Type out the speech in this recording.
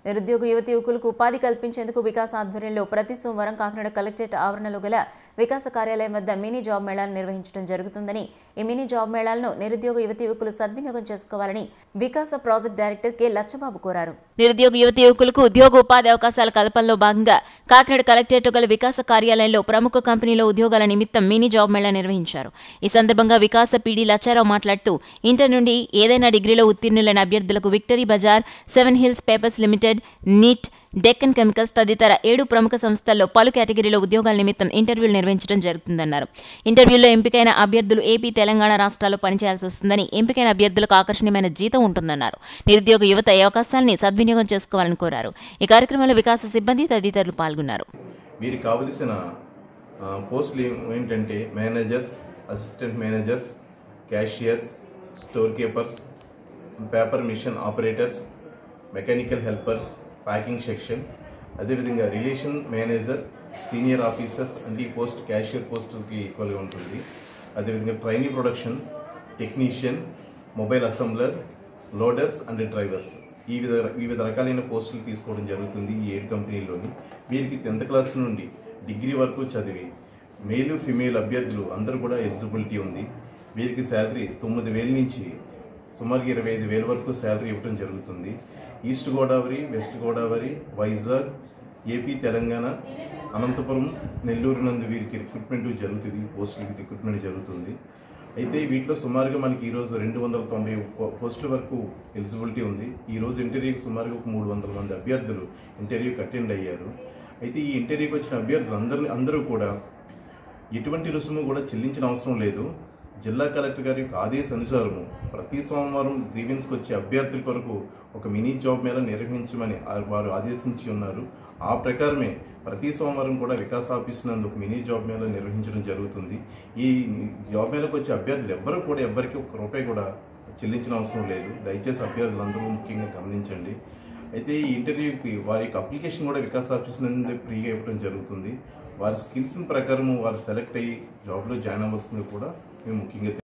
నిరుద్యోగ యువతి యువకులకు ఉపాధి కల్పించేందుకు వికాస్ ఆధ్వర్యంలో ప్రతి సోమవారం కాకినాడ కలెక్టరేట్ ఆవరణలో గల వికాస కార్యాలయం వద్ద మినీ జాబ్ మేళాను నిర్వహించడం జరుగుతుందని ఈ మినీ జాబ్ మేళాలను నిరుద్యోగ యువతి యువకులు సద్వినియోగం చేసుకోవాలని Vikasa project director K Lachababu కోరారు నిరుద్యోగ యువతి యువకులకు ఉద్యోగ ఉపాధి అవకాశాల కల్పనలో భాగంగా కాకినాడ కలెక్టరేట్ గల వికాస కార్యాలయంలో ప్రముఖ కంపెనీలో ఉద్యోగాల నిమిత్తం మినీ జాబ్ మేళా నిర్వహించారు ఈ సందర్భంగా వికాస పీడీ లచ్చారావు మాట్లాడుతూ ఇంటర్ నుండి ఏదైనా డిగ్రీలో ఉత్తీర్ణులైన అభ్యర్థులకు Victory Bazaar Seven Hills Papers Limited Neat Deccan Chemicals తదితర ఏడు ప్రముఖ సంస్థల్లో పలు కేటగిరీలో ఉద్యోగాల నిమిత్తం ఇంటర్వ్యూలు నిర్వహించడం జరుగుతుందన్నారు ఇంటర్వ్యూల్లో ఎంపికైన అభ్యర్థులు ఏపీ తెలంగాణ రాష్ట్రాల్లో పనిచేయాల్సి వస్తుందని ఎంపికైన అభ్యర్థులకు ఆకర్షణీయమైన జీతం ఉంటుందన్నారు నిరుద్యోగ యువత ఈ అవకాశాన్ని సద్వినియోగం చేసుకోవాలని కోరారు ఈ కార్యక్రమంలో వికాస సిబ్బంది తదితరులు పాల్గొన్నారు వీరికి కావలసిన ఆ, పోస్టులు ఏం- ఏంటంటే managers assistant managers cashiers store keepers paper machine operators mechanical helpers packing section అదేవిధంగా రిలేషన్ మేనేజర్ సీనియర్ ఆఫీసర్స్ అంటే ఈ పోస్ట్ క్యాషియర్ పోస్టుకి ఈక్వల్గా ఉంటుంది అదేవిధంగా trainee production technician mobile assembler loaders and drivers ఈ విధ వివిధ రకాలైన పోస్టులు తీసుకోవడం జరుగుతుంది ఈ ఏడు కంపెనీల్లోని వీరికి టెన్త్ క్లాస్ నుండి డిగ్రీ వరకు చదివి మేలు ఫిమేల్ అభ్యర్థులు అందరూ కూడా ఎలిజిబిలిటీ ఉంది వీరికి శాలరీ తొమ్మిది వేల నుంచి సుమారుగా ఇరవై ఐదు వేల వరకు శాలరీ ఇవ్వడం జరుగుతుంది East Godavari West Godavari Vizag AP Telangana Anantapuram Nellore నందు వీరికి రిక్రూట్మెంట్ జరుగుతుంది పోస్టులకి రిక్రూట్మెంట్ జరుగుతుంది అయితే వీటిలో సుమారుగా మనకి ఈరోజు రెండు వందల తొంభై పో- పోస్టుల వరకు ఎలిజిబిలిటీ ఉంది ఈ రోజు ఇంటర్వ్యూకి సుమారుగా ఒక మూడు వందల మంది అభ్యర్థులు ఇంటర్వ్యూకి అటెండ్ అయ్యారు అయితే ఈ ఇంటర్వ్యూకి వచ్చిన అభ్యర్థులు అందరిని అందరూ కూడా ఎటువంటి రుసుము కూడా చెల్లించిన అవసరం లేదు జిల్లా కలెక్టర్ గారి యొక్క ఆదేశానుసారము ప్రతి సోమవారం గ్రీవెన్స్కి వచ్చే అభ్యర్థుల కొరకు ఒక మినీ జాబ్ మేళ నిర్వహించమని ఆ- వారు ఆదేశించి ఉన్నారు ఆ ప్రకారమే ప్రతి సోమవారం కూడా వికాస్ ఆఫీస్ నందు ఒక మినీ జాబ్ మేళ నిర్వహించడం జరుగుతుంది ఈ జాబ్ మేళకు వచ్చే అభ్యర్థులు ఎవ్వరూ కూడా ఎవ్వరికి ఒక రూపాయి కూడా చెల్లించిన అవసరం లేదు దయచేసి అభ్యర్థులందరూ ముఖ్యంగా గమనించండి అయితే ఈ ఇంటర్వ్యూకి వారి యొక్క అప్లికేషన్ కూడా వికాస్ ఆఫీస్ నుండి ఫ్రీగా ఇవ్వడం జరుగుతుంది వారి స్కిల్స్ ప్రకారం వారు సెలెక్ట్ అయ్యి జాబ్లో జాయిన్ అవ్వాల్సింది కూడా మేము ముఖ్యంగా